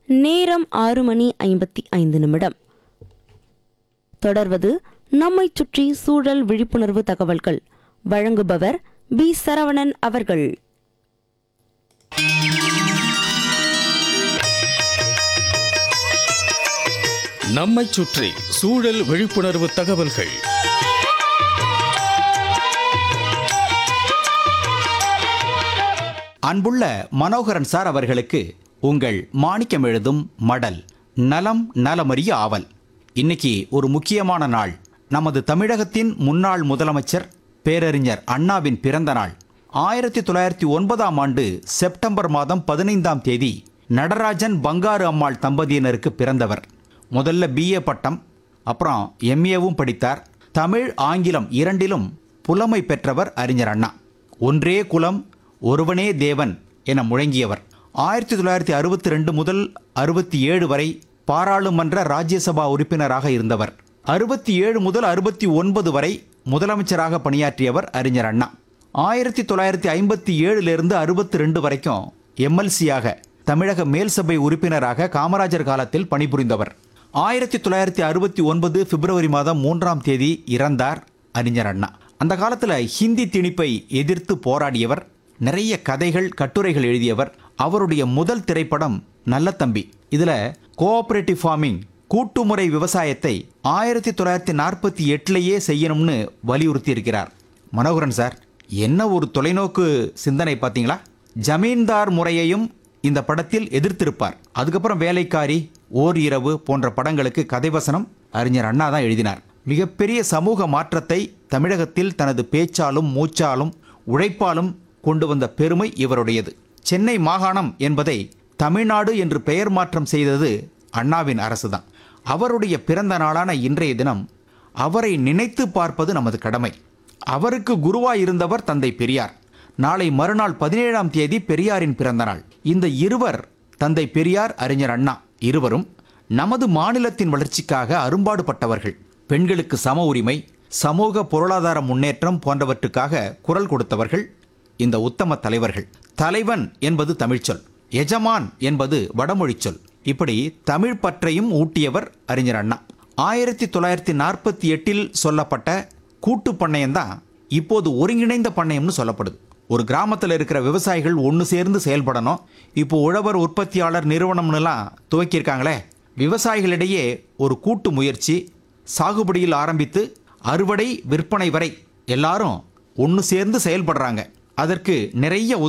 நேரம் ஆறு மணி ஐம்பத்தி ஐந்து நிமிடம் தொடர்வது நம்மைச் சுற்றி சூழல் விழிப்புணர்வு தகவல்கள் வழங்குபவர் பி சரவணன் அவர்கள் நம்மைச் சுற்றி சூழல் விழிப்புணர்வு தகவல்கள் அன்புள்ள மனோகரன் சார் அவர்களுக்கு உங்கள் மாணிக்கம் எழுதும் மடல் நலம் நலமறிய ஆவல் இன்னைக்கு ஒரு முக்கியமான நாள் நமது தமிழகத்தின் முன்னாள் முதலமைச்சர் பேரறிஞர் அண்ணாவின் பிறந்த நாள் ஆயிரத்தி தொள்ளாயிரத்தி ஒன்பதாம் ஆண்டு செப்டம்பர் மாதம் பதினைந்தாம் தேதி நடராஜன் பங்காரு அம்மாள் தம்பதியினருக்கு பிறந்தவர் முதல்ல பிஏ பட்டம் அப்புறம் எம்ஏவும் படித்தார் தமிழ் ஆங்கிலம் இரண்டிலும் புலமை பெற்றவர் அறிஞர் அண்ணா ஒன்றே குலம் ஒருவனே தேவன் என முழங்கியவர் ஆயிரத்தி தொள்ளாயிரத்தி அறுபத்தி ரெண்டு முதல் அறுபத்தி ஏழு வரை பாராளுமன்ற ராஜ்யசபா உறுப்பினராக இருந்தவர் அறுபத்தி ஏழு முதல் அறுபத்தி ஒன்பது வரை முதலமைச்சராக பணியாற்றியவர் அறிஞர் அண்ணா ஆயிரத்தி தொள்ளாயிரத்தி ஐம்பத்தி ஏழிலிருந்து அறுபத்தி ரெண்டு வரைக்கும் எம்எல்சியாக தமிழக மேல்சபை உறுப்பினராக காமராஜர் காலத்தில் பணிபுரிந்தவர் ஆயிரத்தி தொள்ளாயிரத்தி அறுபத்தி ஒன்பது பிப்ரவரி மாதம் மூன்றாம் தேதி இறந்தார் அறிஞர் அண்ணா அந்த காலத்துல ஹிந்தி திணிப்பை எதிர்த்து போராடியவர் நிறைய கதைகள் கட்டுரைகள் எழுதியவர் அவருடைய முதல் திரைப்படம் நல்ல தம்பி இதுல கோஆபரேட்டிவ் ஃபார்மிங் கூட்டுமுறை விவசாயத்தை ஆயிரத்தி தொள்ளாயிரத்தி நாற்பத்தி எட்டுலேயே செய்யணும்னு வலியுறுத்தி இருக்கிறார் மனோகரன் சார் என்ன ஒரு தொலைநோக்கு சிந்தனை பார்த்தீங்களா ஜமீன்தார் முறையையும் இந்த படத்தில் எதிர்த்திருப்பார் அதுக்கப்புறம் வேலைக்காரி ஓர் இரவு போன்ற படங்களுக்கு கதைவசனம் அறிஞர் அண்ணா தான் எழுதினார் மிகப்பெரிய சமூக மாற்றத்தை தமிழகத்தில் தனது பேச்சாலும் மூச்சாலும் உழைப்பாலும் கொண்டு வந்த பெருமை இவருடையது சென்னை மாகாணம் என்பதை தமிழ்நாடு என்று பெயர் மாற்றம் செய்தது அண்ணாவின் அரசுதான் அவருடைய பிறந்த நாளான இன்றைய தினம் அவரை நினைத்து பார்ப்பது நமது கடமை அவருக்கு குருவாய் இருந்தவர் தந்தை பெரியார் நாளை மறுநாள் பதினேழாம் தேதி பெரியாரின் பிறந்த நாள் இந்த இருவர் தந்தை பெரியார் அறிஞர் அண்ணா இருவரும் நமது மாநிலத்தின் வளர்ச்சிக்காக அரும்பாடுபட்டவர்கள் பெண்களுக்கு சம உரிமை சமூக பொருளாதார முன்னேற்றம் போன்றவற்றுக்காக குரல் கொடுத்தவர்கள் இந்த உத்தம தலைவர்கள் தலைவன் என்பது தமிழ்ச்சொல் எஜமான் என்பது வடமொழிச் சொல் இப்படி தமிழ் பற்றையும் ஊட்டியவர் அறிஞர் அண்ணா ஆயிரத்தி தொள்ளாயிரத்தி நாற்பத்தி எட்டில் சொல்லப்பட்ட கூட்டு பண்ணையம் தான் இப்போது ஒருங்கிணைந்த பண்ணையம்னு சொல்லப்படுது ஒரு கிராமத்தில் இருக்கிற விவசாயிகள் ஒன்று சேர்ந்து செயல்படணும் இப்போ உழவர் உற்பத்தியாளர் நிறுவனம்னுலாம் துவக்கியிருக்காங்களே விவசாயிகளிடையே ஒரு கூட்டு முயற்சி சாகுபடியில் ஆரம்பித்து அறுவடை விற்பனை வரை எல்லாரும் ஒன்று சேர்ந்து செயல்படுறாங்க அதற்கு நிறைய உதவி